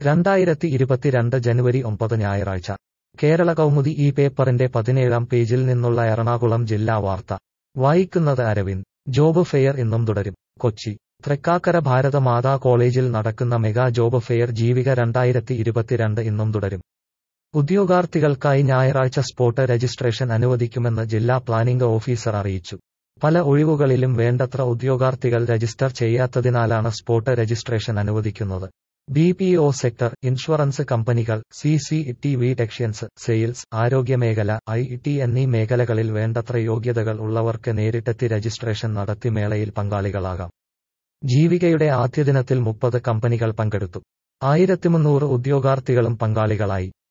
രണ്ടായിരത്തി ഇരുപത്തിരണ്ട് ജനുവരി ഒമ്പത് ഞായറാഴ്ച കേരള കൗമുദി ഈ പേപ്പറിന്റെ പതിനേഴാം പേജിൽ നിന്നുള്ള എറണാകുളം ജില്ലാ വാർത്ത വായിക്കുന്നത് അരവിന്ദ് ജോബ് ഫെയർ ഇന്നും തുടരും കൊച്ചി തൃക്കാക്കര ഭാരത മാതാ കോളേജിൽ നടക്കുന്ന മെഗാ ജോബ് ഫെയർ ജീവിക രണ്ടായിരത്തി ഇരുപത്തിരണ്ട് ഇന്നും തുടരും ഉദ്യോഗാർത്ഥികൾക്കായി ഞായറാഴ്ച സ്പോട്ട് രജിസ്ട്രേഷൻ അനുവദിക്കുമെന്ന് ജില്ലാ പ്ലാനിംഗ് ഓഫീസർ അറിയിച്ചു പല ഒഴിവുകളിലും വേണ്ടത്ര ഉദ്യോഗാർത്ഥികൾ രജിസ്റ്റർ ചെയ്യാത്തതിനാലാണ് സ്പോട്ട് രജിസ്ട്രേഷൻ അനുവദിക്കുന്നത് B P O sector insurance കമ്പനികൾ സി സി ടി വി ടെക്ഷൻസ് സെയിൽസ് ആരോഗ്യമേഖല ഐ ടി എന്നീ മേഖലകളിൽ വേണ്ടത്ര യോഗ്യതകൾ ഉള്ളവർക്ക് നേരിട്ടെത്തി രജിസ്ട്രേഷൻ നടത്തി മേളയിൽ പങ്കാളികളാകാം ജീവികയുടെ ആദ്യ ദിനത്തിൽ മുപ്പത് കമ്പനികൾ പങ്കെടുത്തു ആയിരത്തി മുന്നൂറ് ഉദ്യോഗാർത്ഥികളും പങ്കാളികളായി